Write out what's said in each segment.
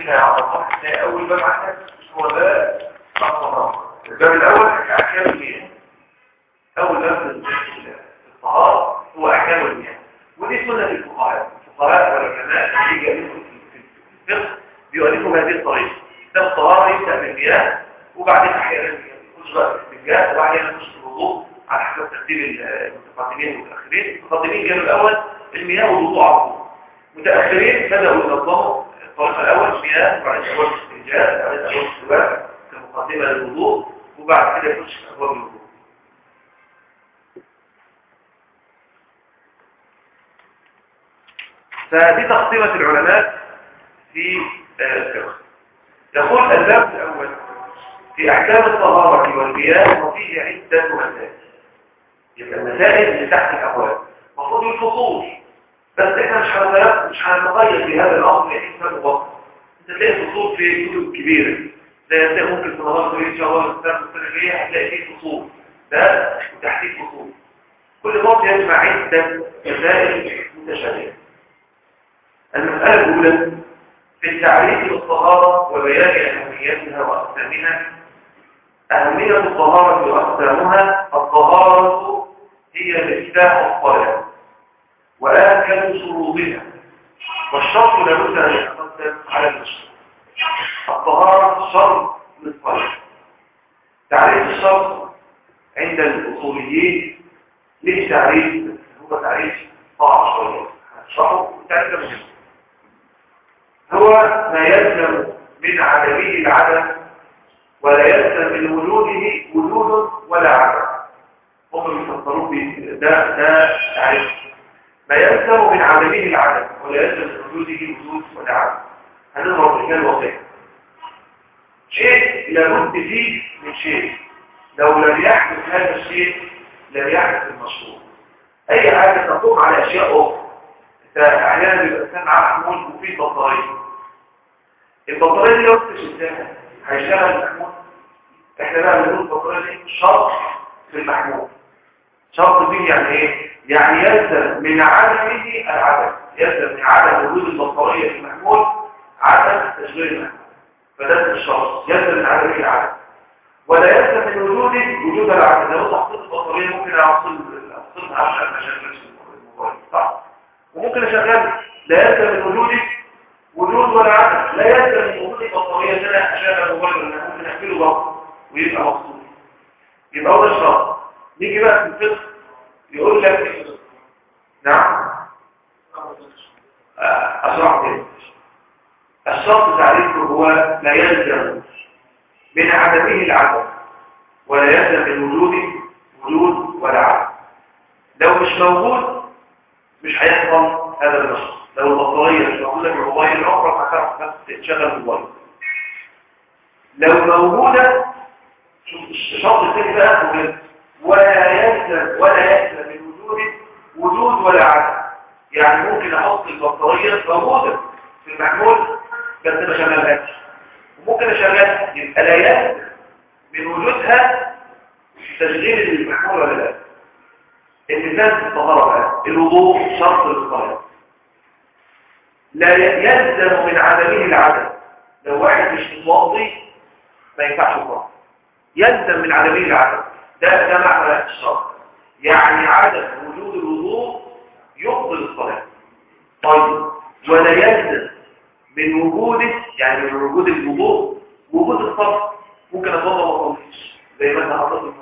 كده على الصفحه تلاقي اول باب عندك هو ده الطهاره الباب الاول احكام المياه اول باب الطهاره هو احكام المياه ودي سنه الفقهاء الفقهاء والعلماء اللي جابوا في الفقه بيؤلفوا بهذه الطريقه ده الطهاره يبدا بالمياه وبعدين احيانا يخش بقى في الاستنجاء وبعدين يخش في الوضوء على حسب ترتيب المتقدمين والمتاخرين المتقدمين كانوا الاول المياه والوضوء على طول متاخرين بداوا ينظموا الطريقه الاول المياه وبعدين ابواب الاستنجاء وبعدين ابواب السواك كمقدمه للوضوء وبعد كده يخش في ابواب الوضوء فدي تقسيمه العلماء في الفقه يقول الباب الاول في احكام الطهاره والمياه وفيه عده مسائل يبقى المسائل اللي تحت الابواب المفروض الفصول بس احنا مش هنتقيد مش هنتقيد بهذا الامر لان اسمه بطن انت تلاقي فصول في كتب كبيره زي هتلاقي ممكن في نظام ان شاء الله السنه السنه الجايه هتلاقي فيه فصول ده وتحتيه فصول كل فصل يجمع عده مسائل متشابهه المساله الاولى في التعريف بالطهاره وبيان اهميتها واقسامها اهميه الطهاره واقسامها الطهاره هي مفتاح الصلاه وآكل شروطها والشرط لابد أن يتقدم على المشروط الطهارة شرط للصلاة تعريف الشرط عند الأصوليين ليه تعريف هو تعريف صعب شوية هنشرحه تعريف مهم هو ما يلزم من عدمه العدم ولا يلزم من وجوده وجود ولا عدم هم يفسرون ده ده تعريف ما يلزم من عدمه العدم ولا يلزم من وجوده وجود ولا عدم هنضرب مثال واضح شيء لابد فيه من شيء لو لم يحدث هذا الشيء لم يحدث المشروع اي حاجه تقوم على اشياء اخرى انت احيانا بيبقى الانسان معاه محمول وفيه بطاريه البطاريه دي لو استشهدتها هيشتغل المحمول احنا بقى بنقول البطاريه دي شرط في المحمول شرط فيه يعني ايه يعني يلزم من عدمه العدم يلزم من عدم وجود البطارية في المحمول عدم تشغيل المحمول فده الشرط يلزم من عدمه العدم ولا يلزم من وجوده وجود العدم لو تحطيت البطارية ممكن اوصل اوصلها عشان ما اشغلش الموبايل صح وممكن اشغل لا يلزم من وجوده وجود ولا عدم لا يلزم من وجود البطارية ان انا اشغل الموبايل انا ممكن اقفله برضه ويبقى مبسوط يبقى هو ده الشرط نيجي بقى في الفقه يقول لك نعم أشرح كده الشرط تعريفه هو لا يلزم من عدمه العدم ولا يلزم من وجوده وجود ولا عدم لو مش موجود مش هيحصل هذا النشاط لو البطارية مش موجودة في الموبايل عمرك هتعرف بس تشغل الموبايل لو موجودة شوف الشرط الثاني بقى مهم ولا يلزم ولا يلزم من وجوده وجود ولا عدم يعني ممكن احط البطاريه موجوده في المحمول بس ما شغلهاش وممكن اشغلها يبقى لا يلزم من وجودها تشغيل المحمول ولا لا المثال في الطهاره بقى الوضوء شرط للصلاه لا يلزم من عدمه العدم لو واحد مش متوضي ما ينفعش الصلاه يلزم من عدمه العدم ده ده معنى الشرط يعني عدم وجود الوضوء يبطل الصلاة طيب ولا يلزم من وجوده يعني من وجود الوضوء وجود الصلاة ممكن اتوضا ما اصليش زي ما انت حطيت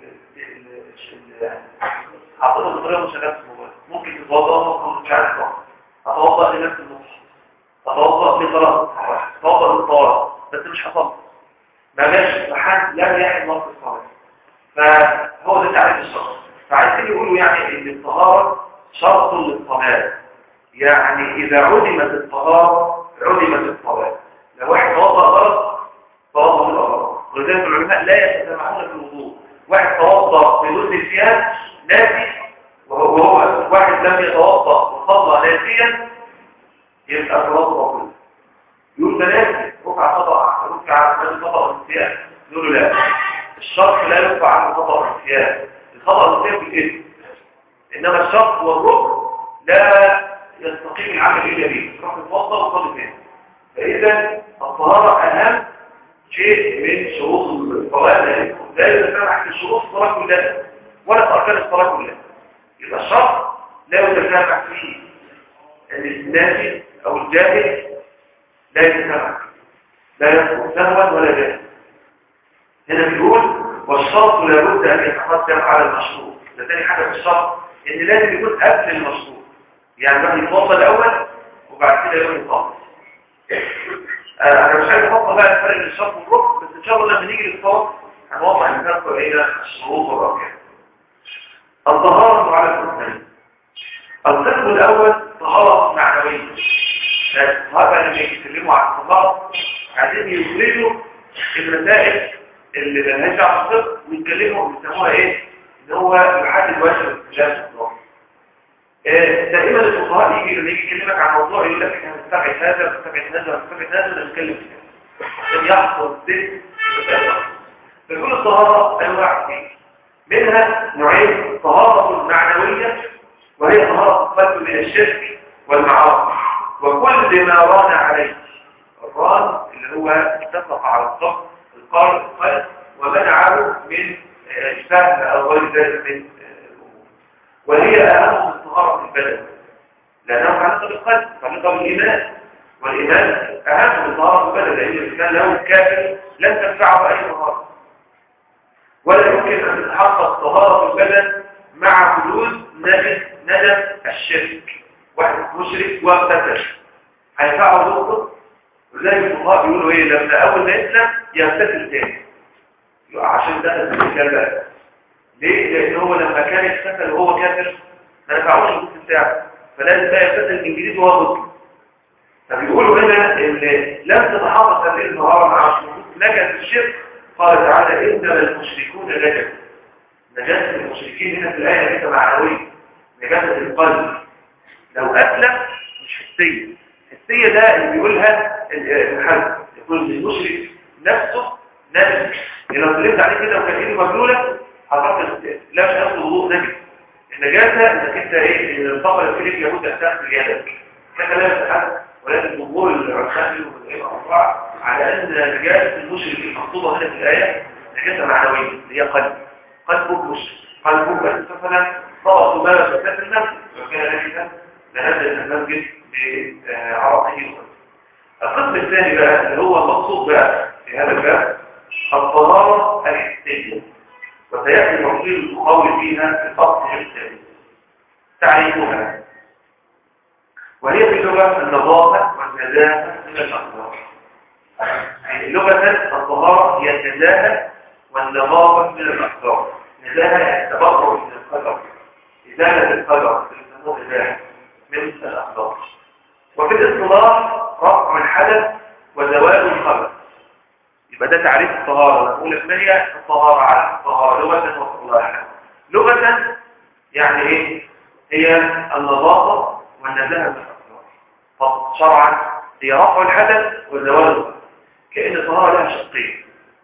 حطيت الطريقه مش شغاله في الموبايل ممكن تتوضا مش عارف اتوضا لنفس النص اتوضا لصلاه اتوضا للطهاره بس مش هصلي ما جاش محل لم يحل وقت الصلاه فهو ده تعريف الشرط فعايزين يقولوا يعني ان الطهارة شرط للصلاة يعني اذا عدمت الطهارة عدمت الصلاة لو واحد توضأ غلط توضأ غلط ولذلك العلماء لا يتسامحون في الوضوء واحد توضأ بدون نسيان ناسي وهو واحد لم يتوضأ وصلى ناسيا يبقى توضأ كله يقول ده ناسي رفع خطأ رفع خطأ ونسيان يقولوا لا الشرط لا يرفع عنه خطأ النسيان الخطأ النسيان في الاسم انما الشرط والركن لا يستقيم العمل الا به تروح تتوضا وتصلي تاني فاذا الطهارة أهم شيء من شروط الصلاة لا يتسامح في شروط الصلاة كلها ولا في أركان الصلاة كلها يبقى الشرط لا يتسامح فيه الناسي أو الجاهل لا يتسامح لا يكون سهوا ولا جاهل هنا بيقول والشرط لابد أن يتقدم على المشروط ده تاني حاجة في الشرط إن لازم يكون قبل المشروط يعني الواحد يتوضى الأول وبعد كده يروح يتوضى انا مش عايز افصل بقى الفرق بين الشرط والركن بس ان شاء الله لما نيجي للصوت هنوضح الفرق بين الشروط والاركان الطهارة على الحكمين القسم الاول طهارة معنوية الطهارة لما يتكلموا عن الطهارة عايزين يخرجوا المسائل اللي ملهاش علاقة بالطب ويتكلموا بيسموها ايه؟ ان هو يحدد وجه الاستجابة الطهارة دائما الفقهاء يجي لما يجي يكلمك عن موضوع يقول لك احنا هنستبعد هذا هنستبعد هذا هنستبعد هذا ونتكلم فيه عشان يحصل ذهن فيقول الطهارة انواع كتير منها نوعين طهارة معنوية وهي طهارة القلب من الشرك والمعاصي وكل ما ران عليه الران اللي هو اتفق على الضغط القلب القلب ومنعه من الفهم او غير ذلك من وهي أهم من طهارة البدن لأنها متعلقة بالقلب متعلقة بالإيمان والإيمان أهم من طهارة البدن لأن الإنسان له كافر لن تنفعه أي طهارة ولا يمكن أن تتحقق طهارة البدن مع حدوث نجس ندم الشرك واحد مشرك واغتسل هينفعه دكتور ولذلك الفقهاء بيقولوا ايه لما اول ما يسلم يغتسل تاني عشان ده الكلام بقى ليه؟ لأن هو لما كان يغتسل وهو كافر ما نفعوش الجزء بتاعه فلازم بقى يغتسل الإنجليزي وهو مسلم فبيقولوا هنا إن لم تتحقق هذه الظهارة مع شروط نجس الشرك قال تعالى إنما المشركون نجس نجاسة المشركين هنا في الآية ليس معنوية نجاسة القلب لو أسلم مش حسية حسية ده اللي بيقولها الحد يقول المشرك نفسه نجس لو سلمت عليه كده وكان ايده مبلولة حضرتك لا مش نفس الوضوء نجس النجاسة انك انت ايه ان الطاقة اللي فيك يهود تحتاج يدك كده لا يستحق ولكن جمهور العلماء الأربعة على أن نجاسة المشرك المخطوبة هنا في الآية نجاسة معنوية اللي هي قلب قلبه مشرك قلبه بس مثلا طبق ما في النفس وكان نجسا لنزل المسجد بعرقه القسم الثاني بقى اللي هو المقصود بقى في هذا الباب الطهارة الحسية وسيأتي تفصيل القول فيها في الفصل الثاني تعريفها وهي في اللغة النظافة والنزاهة من الأخبار يعني لغة الطهارة هي النزاهة والنظافة من الأخبار نزاهة يعني تبرع من القدر إزالة القدر يسموه نزاهة من الأخبار وفي الاصطلاح رفع الحدث وزوال الخبث يبقى ده تعريف الطهارة نقول ما هي الطهارة على الطهارة لغة واصطلاحا لغة يعني ايه هي النظافة والنزاهة من الأخبار شرعا هي رفع الحدث وزوال الخبث كأن الطهارة لها شقين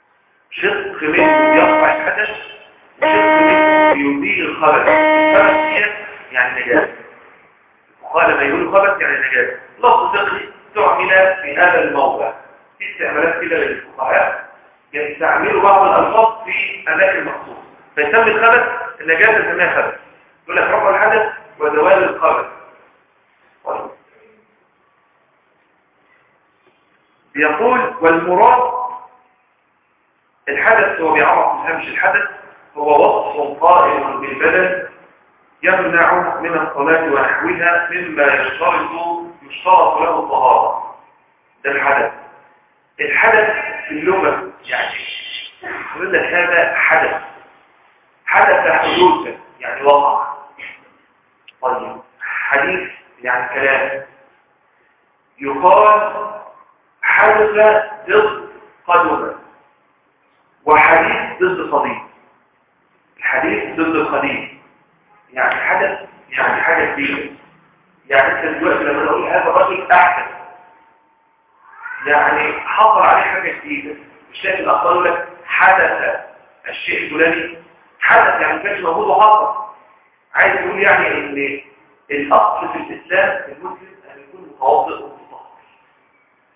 شق منه يرفع الحدث وشق منه يزيل الخبث الخبث هي يعني نجاسة وقال ما يقول خبث يعني نجاسة لفظ فقهي تعمل في هذا الموضع في استعمالات كده للفقهاء يستعملوا بعض الألفاظ في أماكن مخصوصة فيسمي الخبث النجاسة يسميها خبث يقول لك رفع الحدث وزوال الخبث طيب بيقول والمراد الحدث هو بيعرف من هامش الحدث هو وصف قائم بالبدن يمنع من الصلاة ونحوها مما يشترط يشترط له الطهارة ده الحدث الحدث في اللغة يعني يقول لك هذا حدث حدث حدوثا يعني وقع طيب حديث يعني كلام يقال حدث ضد قدوة وحديث ضد صديق الحديث ضد القديم يعني حدث يعني حاجة جديدة يعني انت دلوقتي لما نقول هذا الرجل احدث يعني حصل عليه حاجة جديدة مش شايف الاخبار يقول لك حدث الشيء الفلاني حدث يعني كانش موجود وحصل عايز يقول يعني ان الاصل في الاسلام المسلم ان يكون متواضع ومتطهر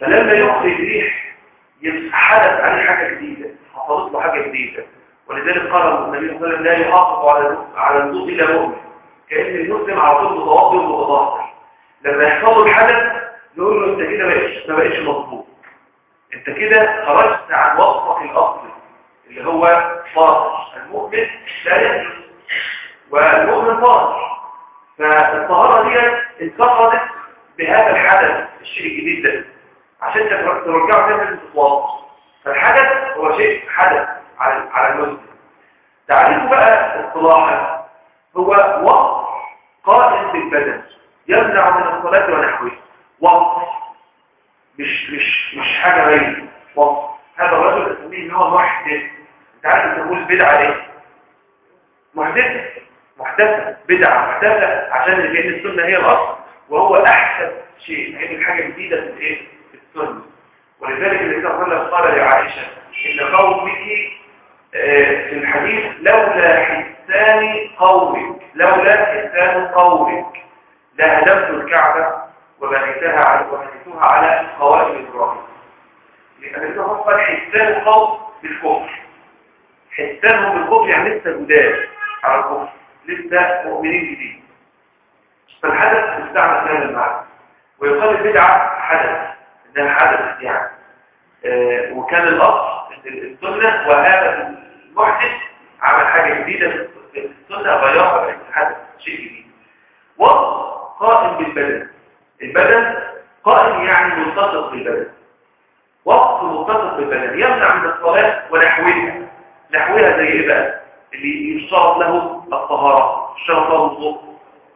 فلما يخرج ريح يبقى حدث عليه حاجة جديدة حصلت له حاجة جديدة ولذلك قال النبي صلى الله عليه وسلم لا يحافظ على على الوضوء الا مؤمن كأن المسلم على طول متوضئ ومتطهر لما يحصل له الحدث يقول له انت كده بقيتش ما بقيتش مظبوط انت كده خرجت عن وصفك الاصلي اللي هو طاهر المؤمن لا يجوز والمؤمن طاهر فالطهارة دي انتقدت بهذا الحدث الشيء الجديد ده عشان ترجعه تاني للإطلاق فالحدث هو شيء حدث على على المسلم تعريفه بقى اصطلاحا هو وقت قائم بالبدن يمنع من الصلاة ونحوه وقت مش مش مش حاجة غير وقت هذا الرجل اسميه ان هو محدث انت عارف تقول بدعة ليه محدثة محدثة بدعة محدثة عشان اللي كأن السنة هي الأصل وهو أحسن شيء يعني حاجة جديدة في الايه في السنة ولذلك النبي صلى الله عليه وسلم قال لعائشة إن قومك في الحديث لولا حسان قومك لولا حسان قومك لهدمت الكعبة وبنيتها على وبنيتها على قوائم إبراهيم لأن النبي قال حسان القوم بالكفر حسانهم بالكفر يعني لسه جداد على الكفر لسه مؤمنين جديد فالحدث مستعمل هذا المعنى ويقال البدعة حدث انها حدث يعني آه وكان الاصل السنة وهذا المحدث عمل حاجة جديدة في السنة غيرها في الحدث شيء جديد وصف قائم بالبدن البدن قائم يعني ملتصق بالبدن وصف ملتصق بالبدن يمنع من الصلاة ونحوها نحوها زي ايه بقى اللي يشترط له الطهارة يشترط له الوضوء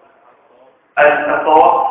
الطواف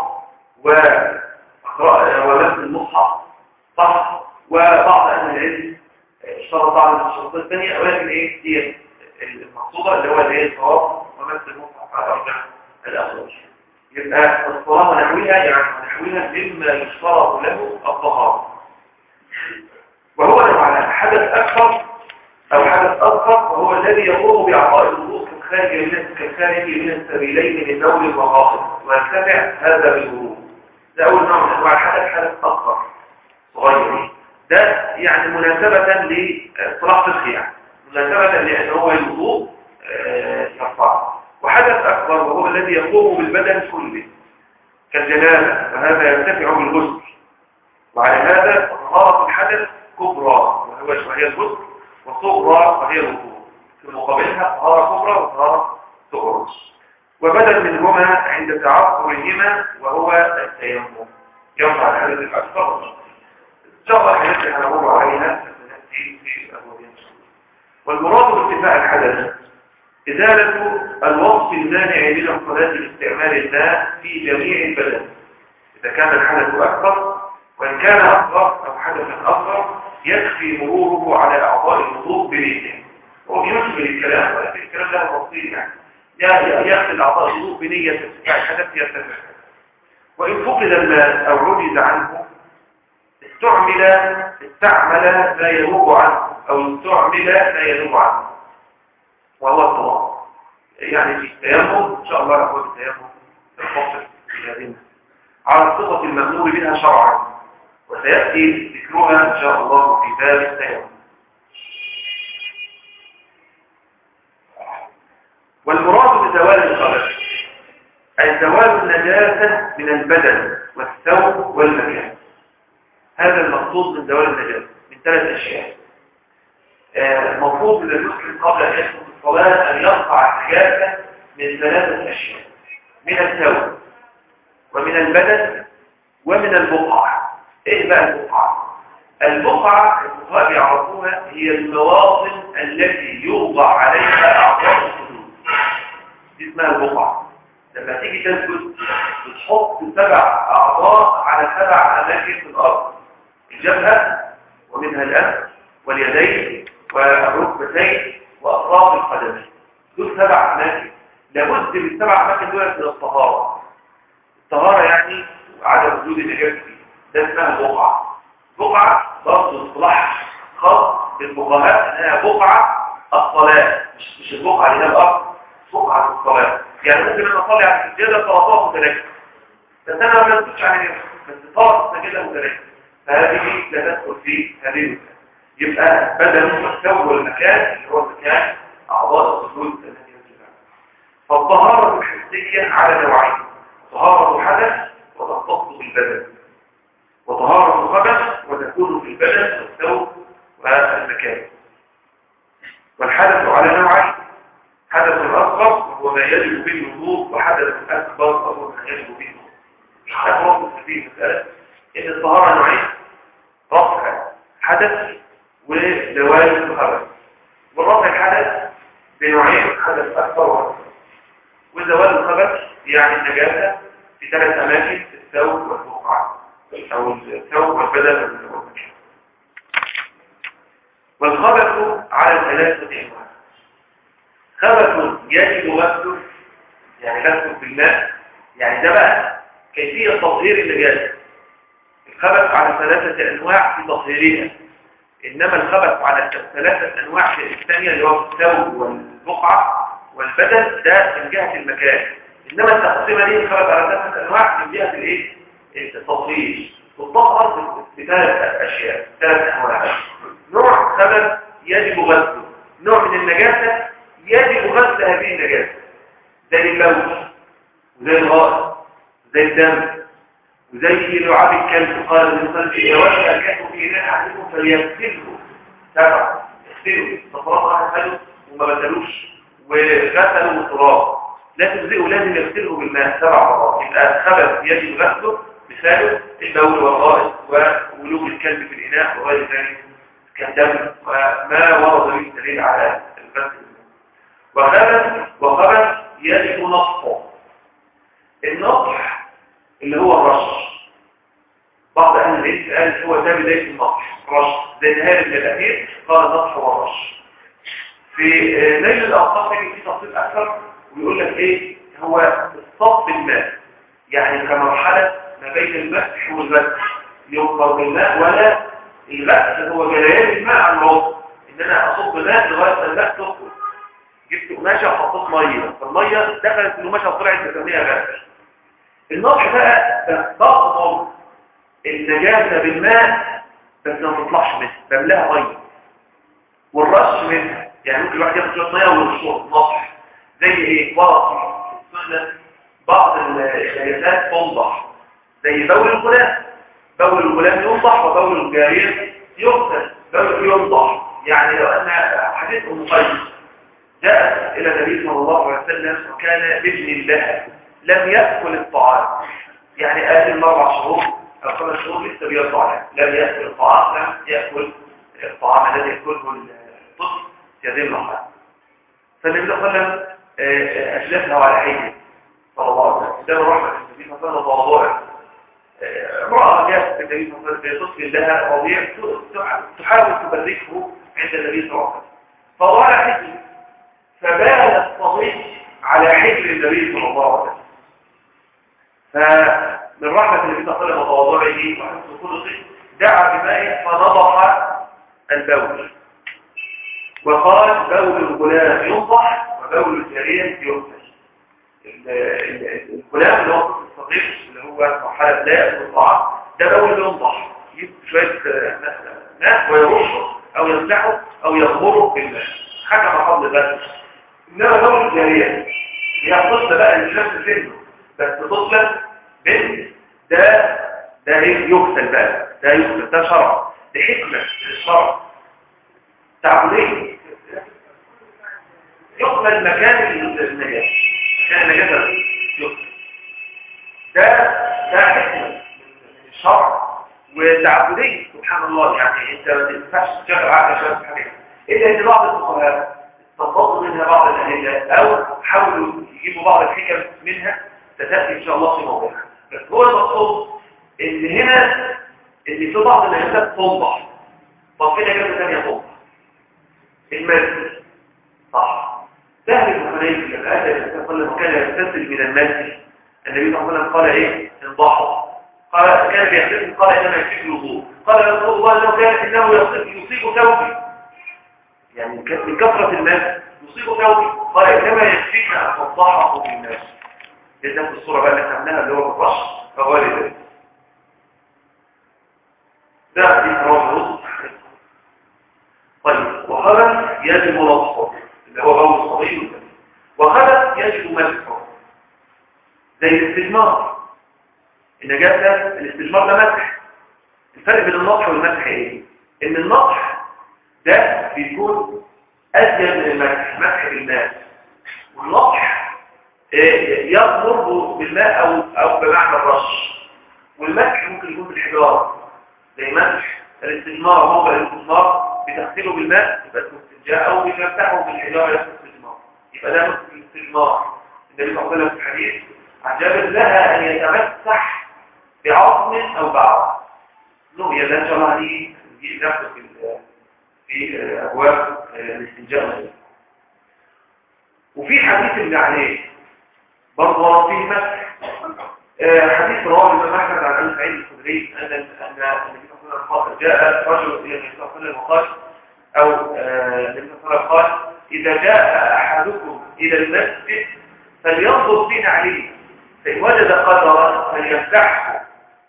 ولبس المصحف صح وبعض اهل العلم اشترط بعض الشروط الثانيه ولكن ايه هي المقصوده اللي هو الايه الطواف ولبس المصحف على ارجح الاخرج يبقى الصلاه ونحوها يعني نحوها مما يشترط له الطهاره وهو لو على حدث اكثر او حدث اصغر وهو الذي يقوم باعطاء الوضوء كالخارج من كالخارج من السبيلين من دول المغاصب ويرتفع هذا بالوضوء ده اول نوع من انواع الحدث حدث اصغر صغير ده يعني مناسبة لصلاح فقهي يعني مناسبة لأن هو الوضوء يرفع وحدث أكبر وهو الذي يقوم بالبدن كله كالجنابة وهذا يرتفع بالغسل وعلى هذا طهارة الحدث كبرى وهي الغسل وصغرى وهي الوضوء في مقابلها طهارة كبرى وطهارة صغرى وبدل منهما عند تعذرهما وهو التيمم يرفع الحدث الأكبر إن شاء الله الحدث اللي هنمر عليها سنأتي في الأبواب والمراد بارتفاع الحدث إزالة الوصف المانع من الصلاة لاستعمال الماء في جميع البدن إذا كان الحدث أكبر وإن كان أصغر أو حدثا أصغر يكفي مروره على أعضاء الوضوء بنيته هو بيشبه الكلام ولكن الكلام له تفصيل يعني يغسل أعضاء الوضوء بنية ارتفاع الحدث يرتفع وإن فقد الماء أو عجز عنه استعمل استعمل ما ينوب عنه أو استعمل ما ينوب عنه وهو الطواف يعني في التيمم إن شاء الله نقول التيمم الفصل الذين على الصفة المأمور بها شرعا وسيأتي ذكرها إن شاء الله في باب التيمم والمراد بزوال الخبث أي زوال النجاسة من البدن والثوب والمكان هذا المقصود من زوال النجاسة من ثلاث أشياء المفروض للمسلم قبل أن يدخل الصلاة أن يرفع النجاسة من ثلاثة أشياء من الثوب ومن البدن ومن البقع إيه بقى البقع؟ البقعة الفقهاء يعرفوها هي المواطن التي يوضع عليها أعضاء السجود دي اسمها البقعة لما تيجي تسجد بتحط سبع أعضاء على سبع أماكن في الأرض الجبهة ومنها الأنف واليدين والركبتين وأطراف القدمين دول سبع أماكن لابد من السبع أماكن دول من الطهارة الطهارة يعني عدم وجود النجاسة فيه ده اسمها بقعة بقعة برضه اصطلاح خاص بالفقهاء انها بقعة الصلاة مش مش البقعة اللي هي الأرض بقعة الصلاة يعني ممكن انا اصلي على السجادة صلاتات متناكبة بس انا ما بنسكتش على كده بس طلعت السجادة متناكبة فهذه لا تدخل في هذه المسألة يبقى بدل مستوى المكان اللي هو مكان أعضاء السجود التي يجب فالطهارة الحسية على نوعين طهارة حدث وتختص بالبدن وطهارة خبث وتكون في البدن والثوب والمكان والحدث على نوعين حدث أصغر وهو ما يجب به الوضوء وحدث أكبر وهو ما يجب به الوضوء أفرق في المسألة إن الطهارة نوعين رفع حدث وزوال الخبث والرفع الحدث بنوعين حدث أكبر وأكبر وزوال الخبث يعني النجاسة في ثلاث أماكن الثوب والبقعة أو الثوب والبدن والمكان والخبث على ثلاثة أنواع خبث يجب غسله يعني غسله بالماء يعني ده بقى كيفية تطهير النجاسة الخبث على ثلاثة أنواع في تطهيرها إنما الخبث على ثلاثة أنواع في الثانية اللي هو الثوب والبقعة والبدن ده من جهة المكان إنما التقسيمة دي الخبث على ثلاثة أنواع من جهة الإيه؟ التطهير تطهر بثلاث أشياء ثلاث أنواع نوع خبث يجب غسله نوع من النجاسة يجب غسل هذه النجاسة زي البول وزي الغائط زي الدم وزي لعاب الكلب قال الإنسان في إيوان الكلب في إناء أحدكم فليغسله سبع يغسله صفرات واحد حلو وما بدلوش وغسلوا التراب لا تجزئه لازم يغسله بالماء سبع مرات يبقى الخبث يجب غسله مثاله البول والغائط وولوغ الكلب في الإناء وغير ذلك كالدم وما ورد به الدليل على الغسل وخبث وخبث يجب نصفه النصح اللي هو الرش بعض اهل العلم قال هو ده بدايه النصح رش زي نهايه من الاخير قال النصح والرش في نيل الاوقاف في تفصيل اكثر ويقول لك ايه هو الصب الماء يعني كمرحله ما بين المسح والغسل يوقف بالماء ولا الغسل هو جريان الماء على العضو ان انا اصب ماء لغايه ما الماء تخرج جبت قماشه وحطيت ميه فالميه دخلت في القماشه وطلعت بسميها غسل النصح بقى بخضر النجاسه بالماء بس ما تطلعش منها بملاها ميه والرش منها يعني ممكن الواحد ياخد شويه ميه ويرشها نصح زي ايه ورق السنه بعض النجاسات تنضح زي بول الغلام بول الغلام ينضح وبول الجاريه يغسل بول ينضح يعني لو ان حديث ام قيس جاءت إلى النبي صلى الله عليه وسلم وكان ابن لها لم يأكل الطعام يعني آخر من أربع شهور أو خمس شهور لسه بيرضع لم يأكل الطعام لم يأكل الطعام الذي يأكله الطفل في هذه المرحلة فالنبي صلى الله عليه وسلم أجلسها على حيث صلى الله عليه وسلم ده رحمة النبي صلى الله عليه وسلم وضوعه امرأة جاءت النبي صلى الله عليه وسلم بطفل لها رضيع تحاول تبركه عند النبي صلى الله عليه وسلم فهو على حيث فبال الصغير على حجر النبي صلى الله عليه وسلم فمن رحمة النبي صلى الله عليه وسلم وتواضعه وحسن خلقه دعا بماء فنضح البول وقال بول الغلام ينضح وبول الجارية يغسل الغلام اللي هو الصغير اللي هو مرحلة لا يأكل الطعام ده بول ينضح يجيب شوية ماء ويرشه أو يمسحه أو يغمره بالماء حكم فضل ذلك انما دور الجارية هي طفلة بقى اللي نفس سنه بس طفلة بنت ده ده يغسل بقى ده يغسل ده شرع ده حكمة الشرع تعبدية يغسل مكان النجاة مكان النجاة يغسل ده ده حكمة من الشرع وتعبدية سبحان الله يعني انت ما تنفعش تشغل عقل عشان حاجة الا ان بعض الفقهاء استنبطوا منها بعض الأدلة أو حاولوا يجيبوا بعض الحكم منها ستأتي إن شاء الله في موضوعها بس هو المقصود إن هنا إن في بعض النجاسات تنضح طب في نجاسة ثانية تنضح المسجد صح سهل بن حنيف لما أتى الإنسان صلى الله كان يغتسل من المسجد النبي صلى الله عليه وسلم قال إيه انضحوا قال كان بيغتسل قال إنما يكفيك الوضوء قال يا رسول الله لو كان إنه يصيب ثوبي يعني من كثرة الناس يصيب ثوبي قال إنما يكفيك أن تضحه بالناس جدا في الصورة بقى اللي خدناها اللي هو الرش فهو لذلك ده حديث رواه الرسل طيب وخبث يجب لطفه اللي هو بول الصغير والكبير وخبث يجب مسحه زي الاستجمار النجاسة الاستجمار ده مسح الفرق بين النطح والمسح ايه؟ ان النطح ده بيكون ازيد من المسح مسح بالماء والنطح يضرب بالماء او او بمعنى الرش والمسح ممكن يكون بالحجاره زي مسح الاستجمار موضع الاستجمار بتغسله بالماء يبقى اسمه استنجاء او بتمسحه بالحجاره يبقى اسمه استجمار يبقى ده مثل الاستجمار النبي صلى الله عليه وسلم في الحديث عن جابر لها ان يتمسح بعظم او بعض له يا ده ان شاء الله هنيجي نجي ناخد في في ابواب الاستنجاء وفي حديث اللي عليه برضه ورد فيه مسح حديث رواه الامام احمد عن ابي سعيد الخدري ان ان النبي صلى الله عليه وسلم جاء رجل الى النبي صلى الله عليه وسلم وقال او النبي صلى الله عليه وسلم قال اذا جاء احدكم الى المسجد فلينظر فينا عليه فان وجد قدرا فليمسحه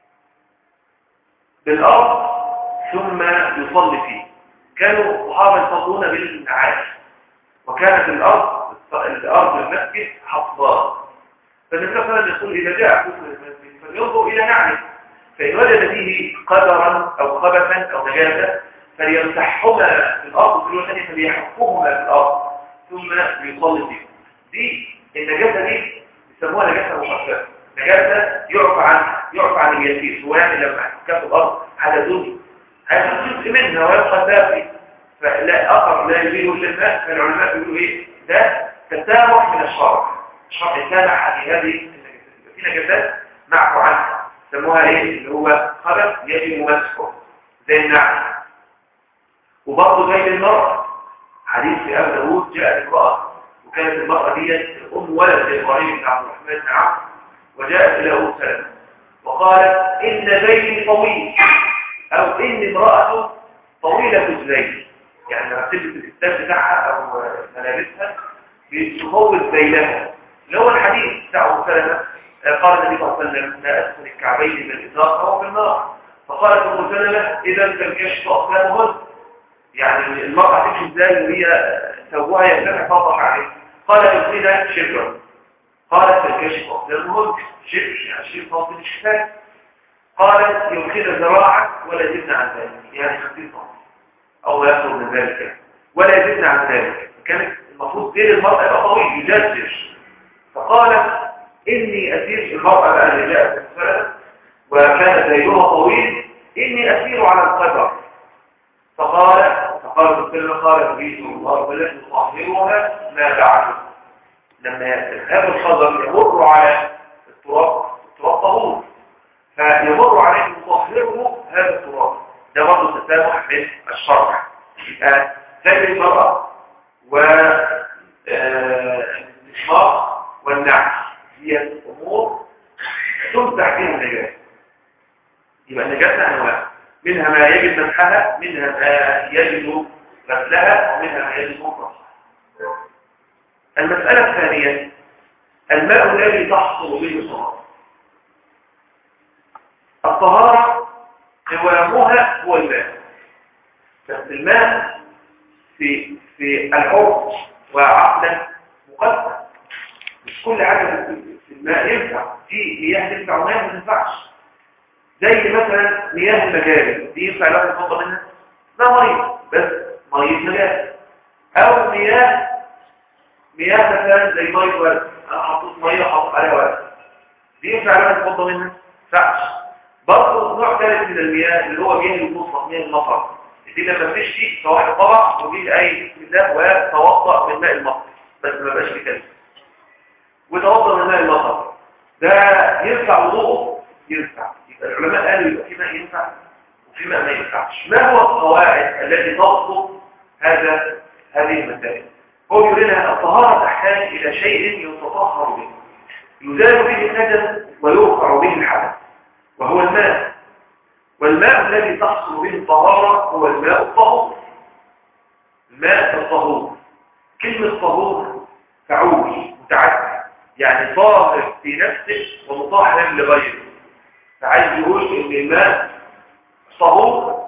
بالارض ثم يصلي فيه كانوا الصحابه يصلون بالنعاش وكانت الارض الارض المسجد حفظاء فالنبي صلى الله عليه وسلم يقول اذا جاء احدكم الى المسجد فلينظر الى نعله فان وجد فيه قدرا او خبثا او نجاسه فليمسحهما في الارض وفي الوقت الثاني فليحفهما في الارض ثم يصلي فيه دي النجاسه دي بيسموها نجاسه مخففه نجاسه يعفى عن يعفى عن اليسير هو يعني لما تكف الارض على دون هذا جزء منها ويبقى باقي فلا اخر لا يزيله الا الماء فالعلماء بيقولوا ايه ده تسامح من الشرع الشرع سامح في هذه النجاسات في نجاسات معفو عنها سموها ايه اللي هو خبث يجب مسحه زي النعم وبرضه زي المرأة حديث في أبو داوود جاءت امرأة وكانت المرأة دي أم ولد لإبراهيم بن عبد الرحمن بن عوف وجاءت إلى أم سلمة وقالت إن بيني طويل أو إن امرأة طويلة الزين يعني لما تلبس الكتاب بتاعها أو ملابسها بتطول ذيلها اللي هو الحديث بتاع أم سلمة قال النبي صلى الله عليه وسلم ما أسفل الكعبين من الإزار فهو في النار فقالت أم سلمة إذا تنكشف أقدامهن يعني المرأة تمشي ازاي وهي ثوبها يرتفع فوق عليه قال يلقينا شبرا قالت تنكشف أقدامهن شبر يعني شبر فوق الشفاء قالت يلقينا ذراعا ولا يزدنا عن ذلك يعني خفيفة أو لا يصل من ذلك ولا يزدنا عن ذلك كانت المفروض غير المرأة يبقى طويل يجسر فقالت إني أسير المرأة بقى اللي جاءت السنة وكان ذيلها طويل إني أسير على القدر فقال فقال السلم قال النبي صلى الله عليه وسلم يطهرها ما بعد لما هذا الخضر يمر على التراب التراب طهور فيمر عليه يطهره هذا التراب ده برضه تسامح من الشرع زي المرأة و الإشماق والنعش هي أمور تمسح فيها النجاسة يبقى النجاسة أنواع منها ما يجب مسحها منها ما يجب غسلها ومنها ما يجب مطرحها المسألة الثانية الماء الذي تحصل به الطهارة الطهارة قوامها هو الماء بس الماء في في العرف وعقلا مقدم مش كل حاجة في الماء ينفع في مياه تنفع ومياه ما تنفعش زي مثلا مياه المجاري دي ينفع الواحد يتفضل منها ده مريض بس مريض مجاري او مياه مياه مثلا زي ميه ورد انا حطيت ميه حاطط عليها ورد دي ينفع الواحد يتفضل منها فعش برضه نوع ثالث من المياه اللي هو مياه المصرف مياه المطر دي لما تشتي فواحد طبع وجيه اي بسم الله وتوضا من ماء المطر بس ما بقاش بكلمه وتوضا من ماء المطر ده ينفع وضوءه ينفع يبقى العلماء قالوا يبقى في ماء ينفع وفي ماء ما ينفعش ما هو القواعد التي تضبط هذا هذه المسائل هو يقول لنا الطهارة تحتاج إلى شيء يتطهر به يزال به النجس ويرفع به الحدث وهو الماء والماء الذي تحصل به الطهارة هو الماء الطهور الماء الطهور كلمة طهور تعود متعدد يعني طاهر في نفسه ومطهر لغيره فعايز يقول ان الماء طهور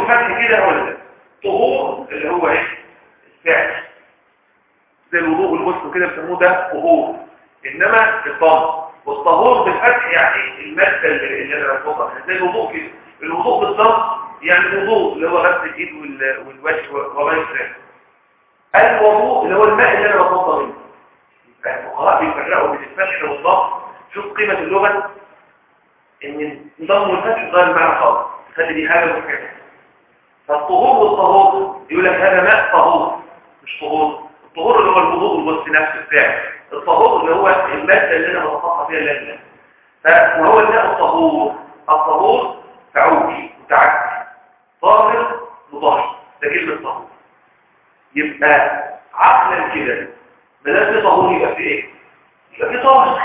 بالفتح كده هو ده طهور اللي هو ايه الفعل زي الوضوء والغسل كده بيسموه ده طهور انما الضم والطهور بالفتح يعني الماده اللي انا بفضل زي الوضوء كده الوضوء بالضم يعني الوضوء اللي هو غسل الايد والوجه وما يسرع الوضوء اللي هو الماء اللي انا بفضل منه الفقهاء بيفرقوا بين الفتح والضم شوف قيمه اللغه ان الضم والفتح غير المعنى خالص خلي دي حاجه مختلفه فالطهور والطهور يقول لك هذا ماء طهور مش طهور الطهور اللي هو الوضوء والغسل نفس الفعل الطهور اللي هو الماده اللي انا بتطهر فيها اللجنه فهو الماء الطهور الطهور تعودي متعدي طاهر مطهر ده كلمه طهور يبقى عقلا كده ما دام في طهور يبقى في ايه يبقى في طاهر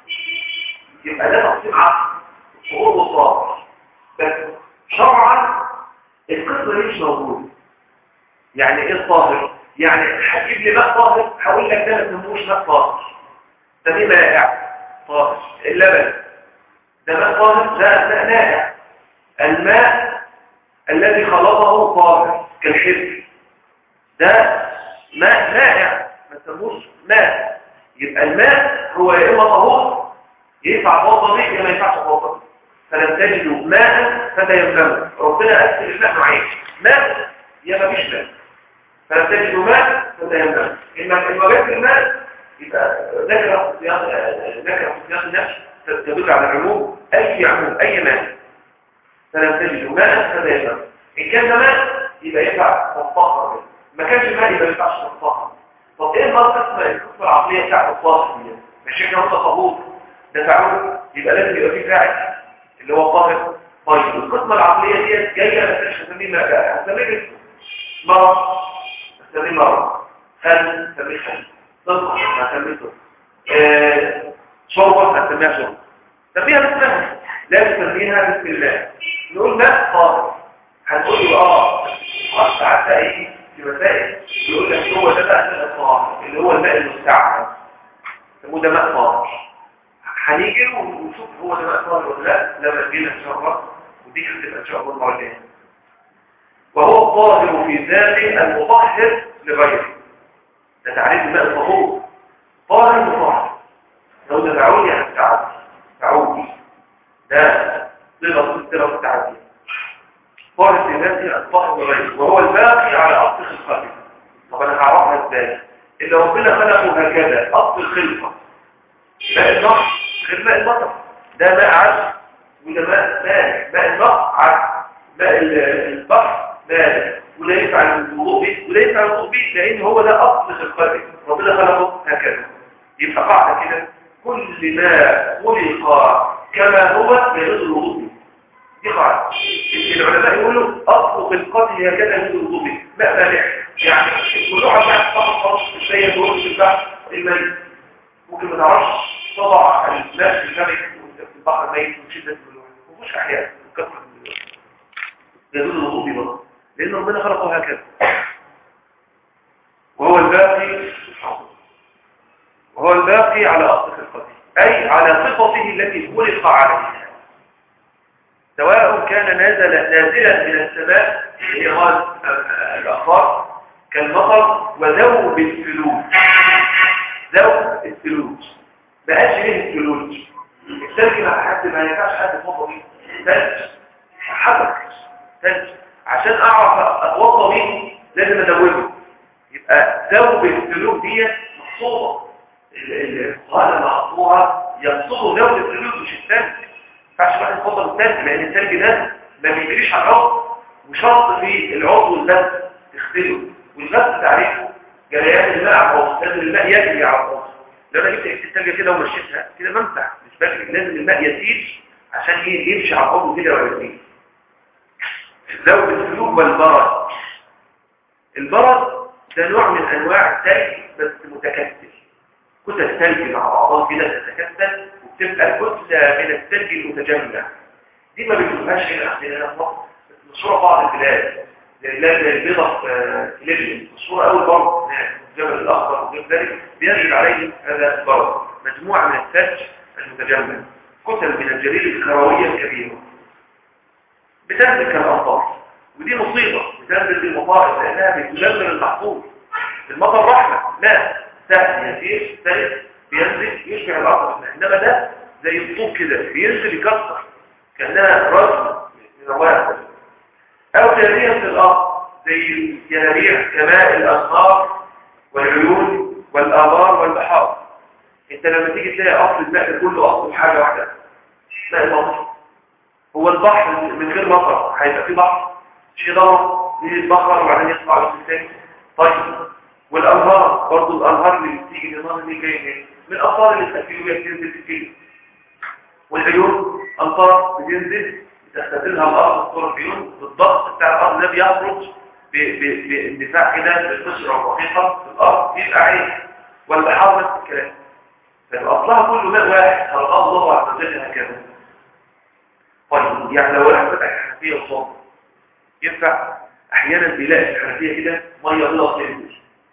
يبقى ده تقسيم عقل الطهور والطاهر بس شرعا القصه دي مش موجوده يعني ايه الطاهر يعني هتجيب لي ماء طاهر هقول لك ده ما تسموش ماء طاهر ده ماء مائع طاهر اللبن ده ماء طاهر ده ماء مائع الماء الذي خلطه طاهر كالحزب ده ماء مائع ما تسموش ماء يبقى الماء هو يا اما طهور ينفع فوضى به يا ما ينفعش فوضى فلم تجدوا ماء فتيمموا ربنا قسم الماء نوعين ماء يا ما فيش ماء فلم تجدوا ماء فتيمموا اما ان وجدت الماء يبقى ذكر في سياق ذكر في سياق النفس تدل على العموم اي عموم اي ماء فلم تجدوا ماء فتيمموا ان كان ماء يبقى ينفع تطهر به ما كانش ماء يبقى ما ينفعش تطهر طب ايه بقى القسمه القسمه العقليه بتاعت الطاهر دي مش احنا قلنا طهور ده تعود يبقى لازم يبقى فيه فاعل اللي هو الطاهر طيب القسمه العقليه دي جايه ما مش هسميه ماء بقى هسميه مرض هسميه مرض خل هسميه خل صدق هسميه صدق آه شربه هسميها شربه سميها باسمها لا تسميها بسم الله نقول ماء طاهر هنقول له اه خلاص عدى ايه في مسائل يقول لك هو ده بقى الماء الطاهر اللي هو الماء المستعمل سموه ده ماء طاهر هنيجي ونشوف هو ده ماء طاهر ولا لا لما نجينا ان شاء الله ودي هتبقى ان شاء الله المره الجايه وهو الطاهر في ذاته المطهر لغيره ده تعريف الماء الطهور طاهر مطهر لو ده تعودي يعني تعودي تعودي ده صيغه صيغه التعدي طاهر في ذاته الطاهر لغيره وهو الباقي على اصل خلقته طب انا هعرفها ازاي اللي ربنا خلقه هكذا اصل الخلقه ماء النهر غير ماء المطر ده ماء عذب وده ماء ماء ماء النهر عذب ماء البحر ماء ولا ينفع الوضوء به ولا ينفع الوضوء به لان هو ده اصل خلقته ربنا خلقه هكذا يبقى قاعده كده كل ما خلق كما هو يجوز الوضوء به دي قاعده العلماء يقولوا اصل خلقته هكذا يجوز الوضوء به ماء مالح يعني الكلوعه بتاعت فقط خالص السيد دول في البحر الميت ممكن ما تعرفش طبع الماء في الجبل في البحر الميت من شده الملوحه مفيش احياء كثره الملوحه يجوز الوضوء به برضه لان ربنا خلقه هكذا وهو الباقي وهو الباقي على اصل خلقته اي على صفته التي خلق عليها سواء كان نازل نازلا من السماء في غاز الأخبار كالمطر وذوب الثلوج ذوب الثلوج بقاش ليه الثلوج الثلج مع حد ما ينفعش حد يتوضى بيه ثلج حجر ثلج عشان اعرف اتوضى بيه لازم ادوبه يبقى ذوب الثلوج دي مقصوده الفقهاء لما حطوها يقصدوا ذوب الثلوج مش الثلج ينفعش واحد يفضل الثلج لان الثلج ده ما بيجريش على العضو وشرط في العضو البث تغسله والبث تعريفه جريان الماء على العضو لازم الماء يجري على العضو لو انا جبت الثلجه كده ومشيتها كده بمسح مش بجري لازم الماء يسيل عشان يمشي على العضو كده ويسيل ذوب السلوك والبرد البرد ده نوع من انواع الثلج بس متكتل كتل ثلج مع بعضها كده تتكتل تبقى كتلة من الثلج المتجمع دي ما بنشوفهاش هنا عندنا في مصر مشهورة بعض البلاد البلاد زي البيضة في ليبيا مشهورة أول برضه الجبل الأخضر وغير ذلك بينزل عليه هذا البرد مجموعة من الثلج المتجمع كتل من الجليد الكروية الكبيرة بتنزل كالأمطار ودي مصيبة بتنزل دي المطارق لأنها بتدمر المحفوظ المطر رحمة لا سهل يسير سهل بينزل يشبه الأرض إنما ده زي الطوب كده بينزل يكسر كأنها رجل من الواحد أو تنبيه في الأرض زي ينابيع كماء الأنهار والعيون والآبار والبحار انت لما تيجي تلاقي أصل الماء كله أصل حاجة واحدة ماء المطر هو البحر من غير مطر هيبقى فيه بحر شيء ضرر يجي البحر وبعدين يطلع له الثاني طيب والأنهار برضه الأنهار اللي بتيجي النهار اللي جاي منين من الأنهار اللي التكفيرية بتنزل في الفيل والعيون أنهار بتنزل تستثلها الأرض الصورة العيون بالضغط بتاع الأرض ده بيخرج باندفاع كده بالقشرة والرقيقة في الأرض يبقى عين والبحار نفس الكلام فأصلها كله ماء واحد خلقه الله عز وجل هكذا طيب يعني لو واحد فتح حنفية وصوم ينفع أحيانا بيلاقي الحنفية كده مية بيضاء تنزل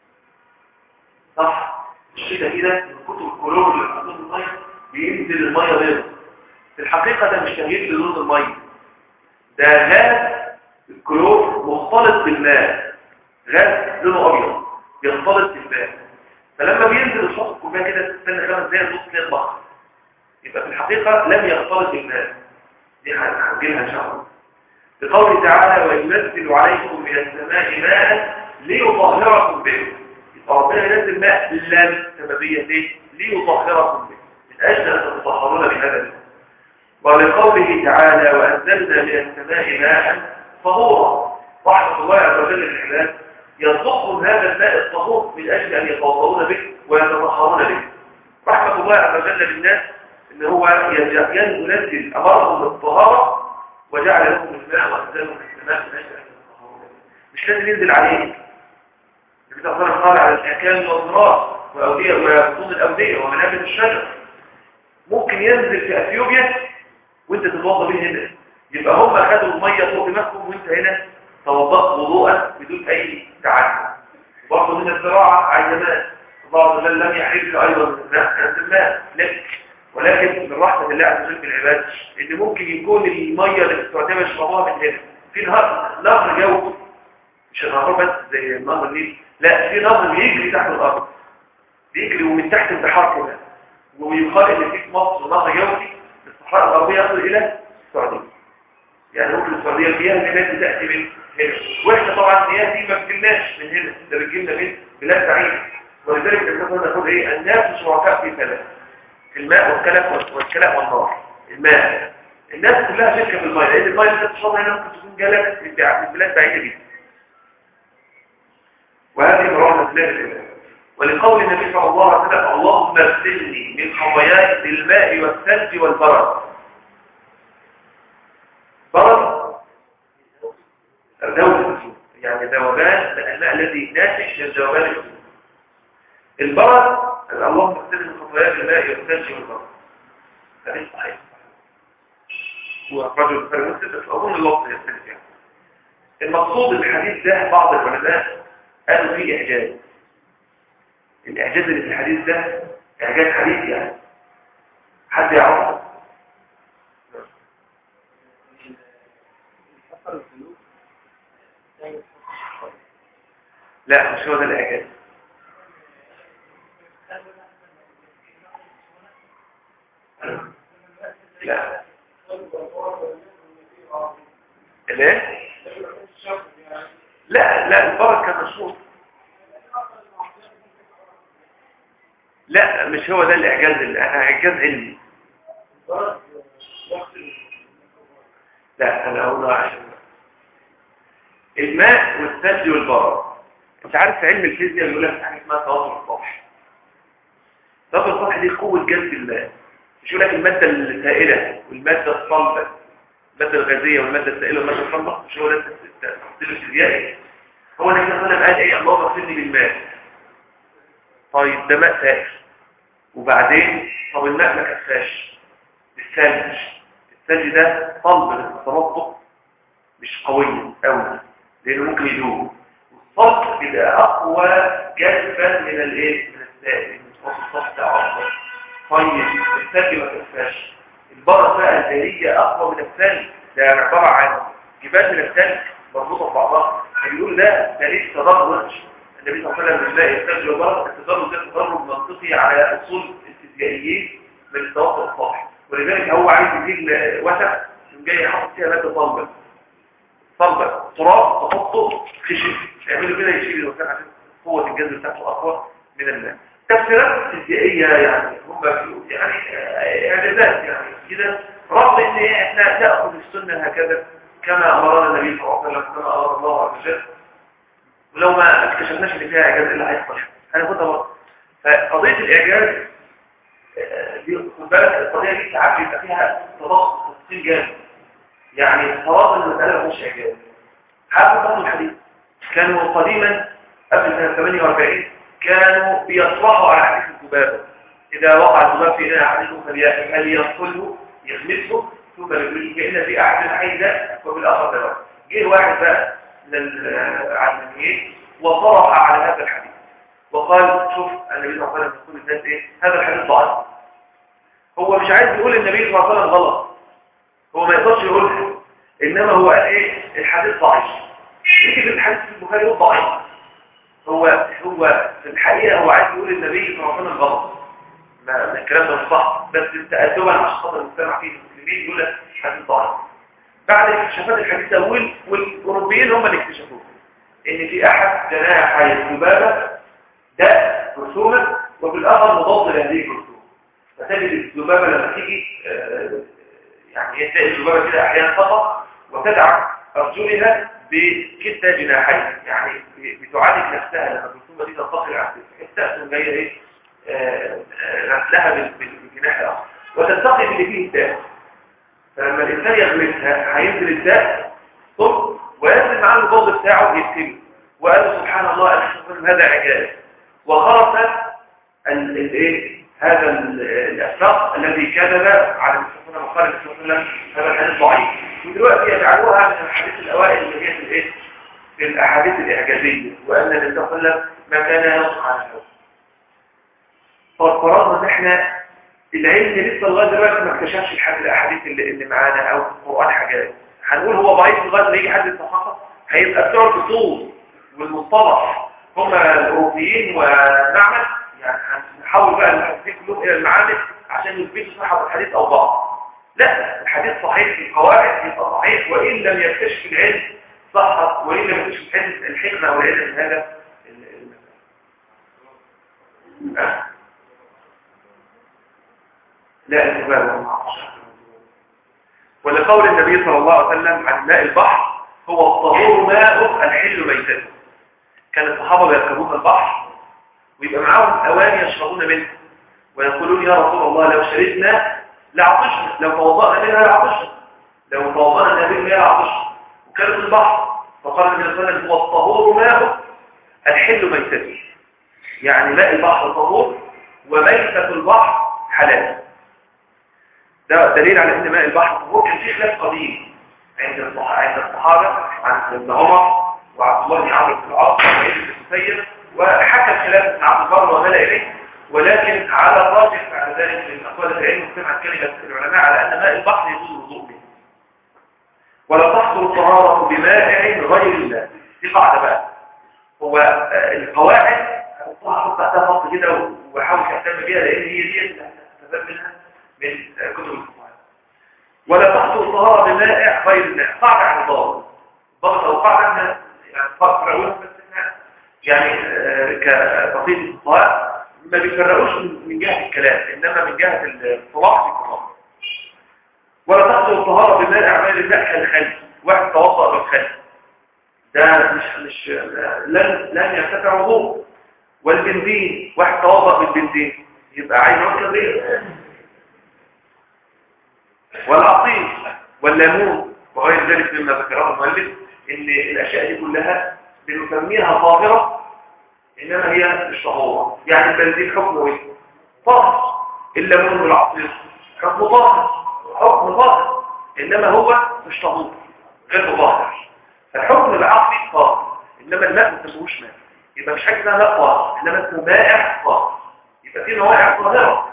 صح الشتاء كده من كتب الكلور اللي حطوه المية بينزل المية بيضاء في الحقيقة ده مش تغيير للون المية ده غاز الكلور مختلط بالماء غاز لونه ابيض بيختلط بالماء فلما بينزل الصوت الكوبايه كده تستنى خمس دقايق نص تلاقي البحر يبقى في الحقيقه لم يختلط بالماء دي هنجيلها ان شاء الله بقوله تعالى وينزل عليكم من السماء ماء ليطهركم به يبقى ربنا ينزل ماء لام سببيه ليه ليطهركم به من اجل ان تتطهرون بهذا الماء ولقوله تعالى وانزلنا من السماء ماء طهورا رحمة الله عز وجل العباد يرزقهم هذا الماء الطهور من أجل أن يتوضؤون به ويتطهرون به رحمة الله عز وجل للناس إن هو ينزل أمرهم بالطهارة وجعل لهم الماء وأنزلهم من السماء من أجل أن يتطهرون به مش لازم ينزل عليك النبي صلى الله عليه وسلم قال على الأكام والضراء وأودية وبطون الأودية ومنابت الشجر ممكن ينزل في أثيوبيا وانت تتوضى به هنا يبقى هم خدوا المية فوق دماغهم وانت هنا توضأت وضوءا بدون اي تعدي برضه من الزراعة عايزة ماء الله عز وجل لم يحرك ايضا من الماء عند الماء ولكن من رحمة الله عز وجل بالعباد ان ممكن يكون المية اللي بتستخدمها يشربوها من هنا في نهر نهر جوي مش نهر بس زي نهر النيل لا في نهر بيجري تحت الارض بيجري ومن تحت البحار كده ويقال ان في مصر نهر جوي الصحراء الغربية يصل الى السعودية يعني ممكن السعودية المياه اللي تأتي من هنا واحنا طبعا المياه دي ما بتجيلناش من هنا ده بتجيلنا من بلاد بعيدة ولذلك الاساس نقول ايه الناس شركاء في ثلاث في الماء والكلى والكلى والنار الماء الناس كلها شركة في الماء لان الماء اللي انت بتشربها هنا ممكن تكون جالك من بلاد بعيدة جدا وهذه مراحل الله ولقول النبي صلى الله عليه وسلم اللهم اغسلني من خطاياي بالماء والثلج والبرد برد الذوب يعني ذوبان الماء الذي ناتج من ذوبان الجسم البرد اللهم اغسل من خطايا الماء والثلج والبرد هذا صحيح واخرجه البخاري ومسلم بس اظن اللفظ يختلف يعني المقصود الحديث ده بعض العلماء قالوا فيه اعجاز الاعجاز اللي في الحديث ده اعجاز حديث يعني حد يعرفه لا مش هو ده الاعجاز لا ليه لا لا الفرق كان مشهور لا مش هو ده الاعجاز اللي انا اعجاز علمي لا انا اقول عشان الماء والثلج والبرد انت عارف في علم الفيزياء بيقول لك حاجه اسمها توافر السطح توافر السطح دي قوه جذب الماء مش يقول لك الماده السائله والماده الصلبه الماده الغازيه والماده السائله والماده الصلبه مش هو ده التفصيل الفيزيائي هو اللي احنا قلنا قال ايه الله اغفرني بالماء طيب ده ماء سائل وبعدين طب الماء ما كفاش الثلج الثلج ده صلب للتنطق مش قوي قوي لانه ممكن يدوب والصلب بيبقى اقوى جذبا من الايه من السائل الصلب ده اكبر طيب الثلج ما كفاش البرد بقى اللي هي اقوى من الثلج ده عباره عن جبال من الثلج مربوطه ببعضها بيقول ده دليل تدرج النبي صلى الله عليه وسلم لا يحتاج التدرج التدرج ده تدرج منطقي على اصول الفيزيائيين من التوقع الصالح ولذلك هو عايز يجيب وسع جاي يحط فيها ماده صلبه صلبه تراب تحطه خشن يعملوا كده يشيل الوسع عشان قوه الجذب بتاعته اقوى من الماء تفسيرات فيزيائيه يعني هم يعني اعجازات يعني كده رغم ان احنا ناخذ السنه هكذا كما امرنا النبي صلى الله عليه وسلم كما امر الله عز وجل ولو ما اكتشفناش ان فيها اعجاز الا هيحصل هناخدها برضه فقضيه الاعجاز دي خد بالك القضيه دي ساعات بيبقى فيها تضخم تفصيل جامد يعني صواب المساله مش اعجاز حافظ برضه الحديث كانوا قديما قبل سنه 48 كانوا بيصلحوا على حديث الذبابه اذا وقع الذباب في اناء احدكم فليدخله يغمسه ثم يقول كأن في أحد الحي ده وفي الآخر ده جه واحد بقى من العلمانيين وصرح على هذا الحديث وقال شوف النبي صلى الله عليه وسلم يقول الناس ايه هذا الحديث ضعيف هو مش عايز يقول النبي صلى الله عليه وسلم غلط هو ما يقدرش يقولها انما هو قال ايه الحديث ضعيف يجي في الحديث في البخاري يقول ضعيف هو هو في الحقيقه هو عايز يقول النبي صلى الله عليه وسلم غلط ما الكلام ده مش صح بس تأدبا عشان خاطر المجتمع فيه المسلمين يقول لك حديث ضعيف بعد اكتشافات الحديثة والأوروبيين هم اللي اكتشفوه إن في أحد جناحي الذبابة ده رسومة وفي الآخر مضاد لهذه الرسوم فتجد الذبابة لما تيجي يعني تلاقي الذبابة كده أحيانا فقط وتدعم أرجلها بكتا جناحين يعني بتعالج نفسها لما الرسومة دي تنتقل عن تأثم جاية إيه غسلها بالجناح الآخر وتلتقي باللي فيه الداء فلما الإنسان يغمسها هينزل الداء ثم وينزل معاه البوض بتاعه يكتبه وقال سبحان الله أشهر هذا عجاز وخرص الايه هذا الأساق الذي كذب على المسلمين وقال المسلمين هذا الحديث ضعيف ودلوقتي يجعلوها من الحديث الأوائل اللي هي في الايه في الأحاديث الإعجازية وأن النبي صلى الله عليه وسلم ما كان ينطق عن الحكم فافترضنا ان احنا العلم لسه لغايه دلوقتي ما اكتشفش الحد الاحاديث اللي, اللي معانا او في القران حاجات هنقول هو ضعيف لغايه ما يجي حد يتفحص هيبقى بتوع الاصول والمصطلح هم الاوروبيين ونعمل يعني هنحاول بقى الحديث كلهم الى المعامل عشان يثبتوا صحه الحديث او ضعف لا الحديث صحيح في القواعد يبقى صحيح وان لم يكتشف العلم صحه وان لم يكتشف العلم الحكمه والعلم من هذا لا الإمام ولقول النبي صلى الله عليه وسلم عن ماء البحر هو الطهور ماء الحل ميتته كان الصحابة بيركبون البحر ويبقى معاهم أواني يشربون منها ويقولون يا رسول الله لو شربنا لعطشنا لو توضأنا منها لعطشنا لو توضأنا منها لعطشنا وكانوا في البحر فقال النبي صلى الله عليه وسلم هو الطهور ماء الحل ميتته يعني ماء البحر طهور وميتة البحر حلال ده دليل على ان ماء البحر طهور كان في خلاف قديم عند عند الصحابه عن ابن عمر وعبد الله بن عمرو بن العاص وعيد بن المسيب وحكى الخلاف ابن عبد البر وملا اليه ولكن على الراجح بعد ذلك من اقوال العلم سمعت كلمه العلماء على ان ماء البحر يجوز الوضوء به ولا تحصل الطهاره بمائع غير الله دي قاعده بقى هو القواعد هحطها تحتها خط كده واحاول اهتم بيها لان هي دي اللي هستفاد منها من كتب الفقهاء ولا تحصل الطهارة بمائع غير الماء قاعدة عن الضابط الضابط أو قاعدة من يعني فرقوا بس يعني كبسيط الفقهاء ما بيفرقوش من جهة الكلام إنما من جهة الصلاح في الكلام ولا تحصل الطهارة بمائع غير الماء كالخل واحد توضأ بالخل ده مش مش لن لن يرتفع وضوء والبنزين واحد توضأ بالبنزين يبقى عايز يوصل غير والعصير والليمون وغير ذلك مما ذكره المؤلف ان الاشياء دي كلها بنسميها طاهره انما هي مش طهوره يعني البنزين حكمه ايه طاهر الليمون والعصير حكمه طاهر حكمه طاهر انما هو مش طهور غير طاهر فالحكم العقلي طاهر انما الماء ما تسموش ماء يبقى مش حاجه اسمها ماء طاهر انما اسمه مائع طاهر يبقى في موائع طاهره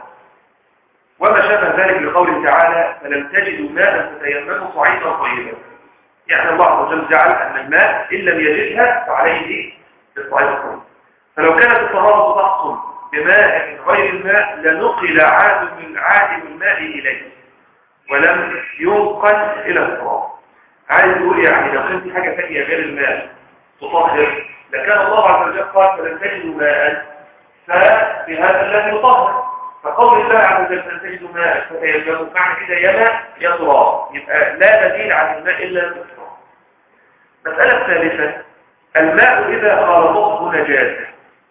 وما شابه ذلك لقوله تعالى فلم تجدوا ماء فتيمموا صعيدا طيبا يعني الله عز وجل جعل أن الماء إن لم يجدها فعليه إطعام الطعام فلو كانت الطهارة تحصل بماء غير الماء لنقل عادم عادم الماء إليه ولم ينقل إلى التراب عايز يقول يعني لو كانت حاجة ثانية غير الماء تطهر لكان الله عز وجل قال فلن تجدوا ماء فبهذا الذي يطهر فقول الله عز وجل فلن تجدوا ماء فتيمموا معنى كده يا ماء يا تراب يبقى لا بديل عن الماء إلا التراب المسألة الثالثة الماء إذا خالطته نجاسة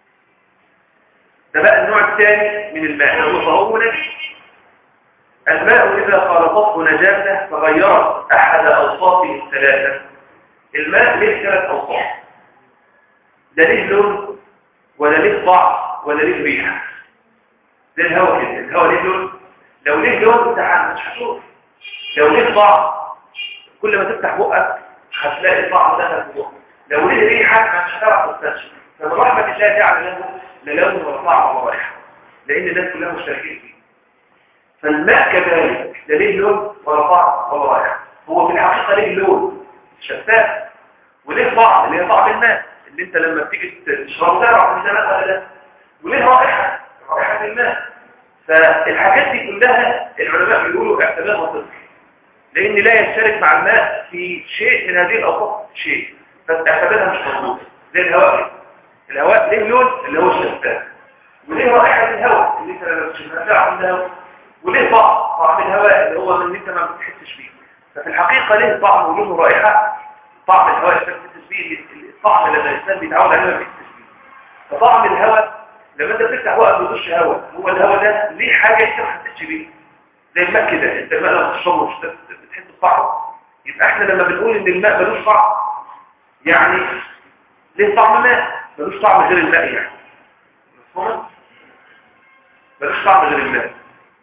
ده بقى النوع الثاني من الماء هو طهور الماء إذا خالطته نجاسة فغيرت أحد أوصافه الثلاثة الماء ليه ثلاث أوصاف لا ليه لون ولا ليه طعم ولا ليه ريحة زي الهواء كده الهواء ليه لون لو ليه لون انت مش هتشوف لو ليه طعم كل ما تفتح بقك هتلاقي طعم دخل في بقك لو ليه ريحة مش هتعرف تستشعر فمن رحمة الله جعل له لا لون ولا طعم ولا ريحة لأن الناس كلها مشتركين فيه فالماء كذلك لا ليه لون ولا طعم ولا رائحه هو في الحقيقة ليه لون شفاف وليه طعم اللي هي طعم الماء اللي انت لما بتيجي تشرب تعرف ان ده ماء ولا لا وليه رائحة رائحة الماء فالحاجات دي كلها العلماء بيقولوا اعتبارها طفل لان لا يشترك مع الماء في شيء من هذه الاوصاف شيء فاعتبارها مش موجود زي الهواء الهواء ليه لون اللي هو الشفاف وليه رائحة الهواء اللي انت لما بتشمها تعرف الهواء وليه طعم طعم الهواء اللي هو من انت ما بتحسش بيه ففي الحقيقة ليه طعم ولون ورائحة طعم الهواء اللي بتحسش بيه الطعم لما الانسان بيتعود عليه ما بيحسش بيه فطعم الهواء لما انت بتفتح بقى بتدش هواء هو الهواء ده ليه حاجة انت ما حسيتش بيه زي الماء كده انت الماء لما تشربه مش بتحس بطعم يبقى احنا لما بنقول ان الماء ملوش طعم يعني ليه طعم ماء ملوش طعم غير الماء يعني مفهوم ملوش طعم غير الماء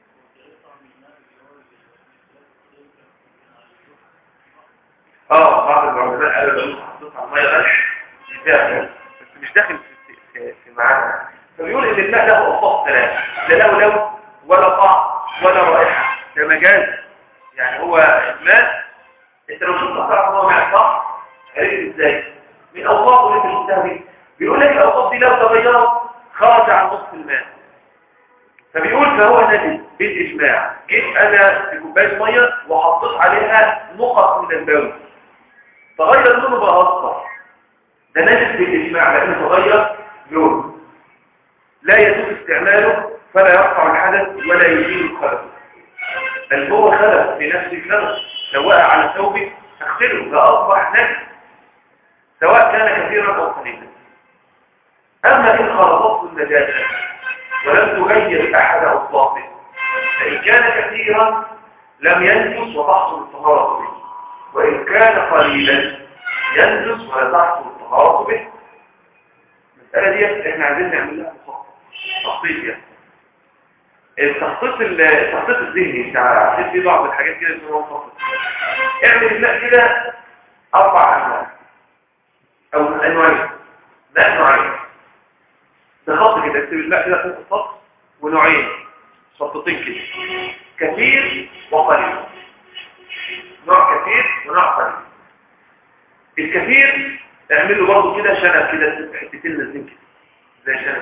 اه بعض العلماء قالوا لو حطيت على الميه قلح يتاكل بس مش داخل في في, في معانا فبيقول ان الماء له اوصاف ثلاثه لا له لون ولا طعم ولا رائحه ده مجاز يعني هو الماء انت لو شفت تعرف ان هو ماء صح عرفت ازاي من اوصافه اللي انت شفتها دي بيقول لك الاوصاف دي لو تغيرت خرج عن نصف الماء فبيقول فهو نجس بالاجماع جيت انا في كوبايه ميه وحطيت عليها نقط من البول تغير لونه بقى اصفر ده نجس بالاجماع لانه تغير لونه لا يجوز استعماله فلا يرفع الحدث ولا يزيل الخلف بل هو خلف بنفس الخلف لو وقع على ثوبه تغسله فاصبح نجس سواء كان كثيرا او قليلا اما ان خلطته النجاسه ولم تغير احد اوصافه فان كان كثيرا لم ينجس وتحصل الطهاره به وإن كان قليلا ينجس ولا تحصل الطهارة به المسألة دي احنا عايزين نعمل لها تخطيط يعني التخطيط التخطيط الذهني بتاع عشان في بعض الحاجات كده اسمها مخطط اعمل الماء كده اربع انواع او انواعين لا نوعين ده خط كده اكتب الماء كده فوق الخط ونوعين خطتين كده كثير وقليل نوع كثير ونوع قليل الكثير اعمل له برضه كده شنب كده حتتين نازلين كده زي شنب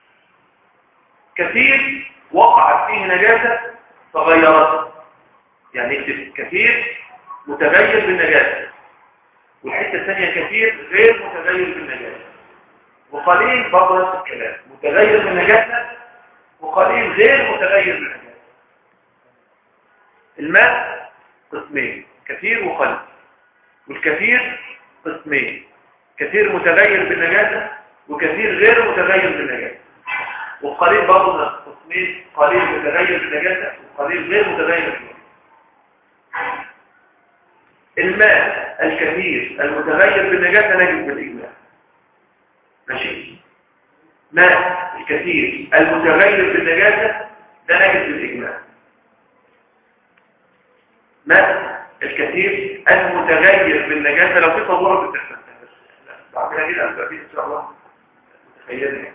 كثير وقعت فيه نجاسة تغيرت يعني اكتب كثير متغير بالنجاسة والحتة الثانية كثير غير متغير بالنجاسة وقليل برضه نفس الكلام متغير بالنجاسة وقليل غير متغير بالنجاسة الماء قسمين كثير وقليل والكثير قسمين كثير متغير بالنجاسة وكثير غير متغير بالنجاسة والقليل برضه قسمين قليل متغير بالنجاسة وقليل غير متغير بالنجاسة الماء الكثير المتغير بالنجاسة نجد بالإجماع ماشي ماء الكثير المتغير بالنجاسة ده نجد بالإجماع ماء الكثير المتغير بالنجاسة لو في تضرر بتحصل بعد كده كده أبقى فيه إن شاء الله متخيلني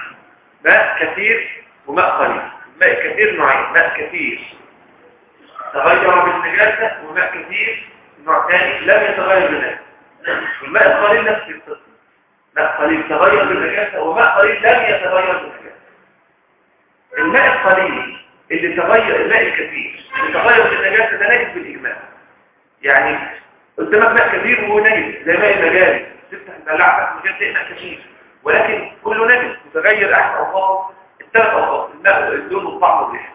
ماء كثير وماء قليل ماء كثير نوعين ماء كثير تغير بالنجاسة وماء كثير نوع ثاني لم يتغير بالنجاسة والماء القليل نفس القصة ماء قليل تغير بالنجاسة وماء قليل لم يتغير بالنجاسة الماء القليل اللي تغير الماء الكثير اللي تغير بالنجاسة ده نجس بالإجماع يعني قدامك ماء كثير وهو نجس زي ماء المجاري تفتح البلاعة مجال تلاقي ماء كثير ولكن كله نجس متغير أحد أوصافه الثلاث أوصاف الماء اللون والطعم والريحة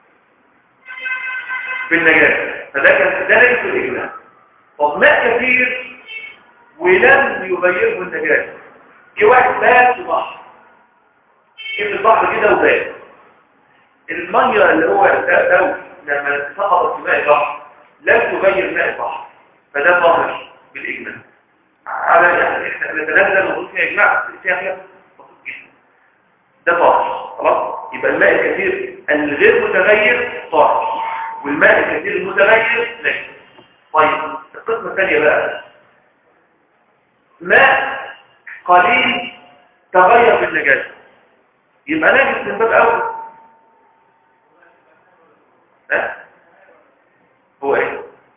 بالنجاسة فده كان ده نجس بالإجماع طب ماء كثير ولم يغيره النجاسة في واحد بات في بحر في البحر كده وبات المية اللي هو ده دو لما سقطت في ماء البحر لم تغير ماء البحر فده ظاهر بالإجماع على يعني احنا نتنازل الموضوع فيها إجماع فيها خلاف بسيط جدا ده طاهر خلاص يبقى الماء الكثير الغير متغير طاهر والماء الكثير المتغير نجس طيب القسمة الثانية بقى ماء قليل تغير بالنجاسة يبقى نجس من باب أول ها هو ايه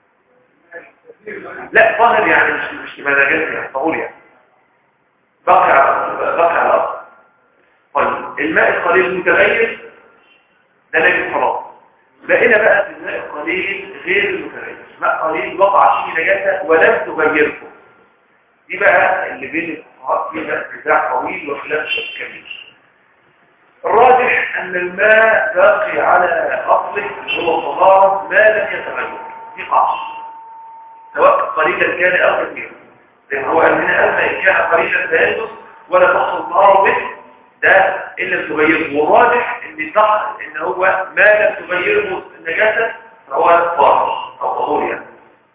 لا ظاهر يعني مش مش مزاجات يعني طهور يعني بقي على بقي على الأرض طيب الماء القليل المتغير ده نجس خلاص بقينا بقى في الماء القليل غير المتغير ماء قليل وقع فيه نجاسة ولم تغيره دي بقى اللي بين الفقهاء فيها نزاع طويل وخلاف كبير الراجح ان الماء باقي على اصله هو الطهارة ما لم يتغير دي قاعدة سواء قليلا كان او كثيرا لان هو قال هنا اما ان كان قليلا فينقص ولا تحصل الطهارة به ده الا تغيره والراجح ان صح ان هو ما لم تغيره النجاسة فهو طاهر او طهور يعني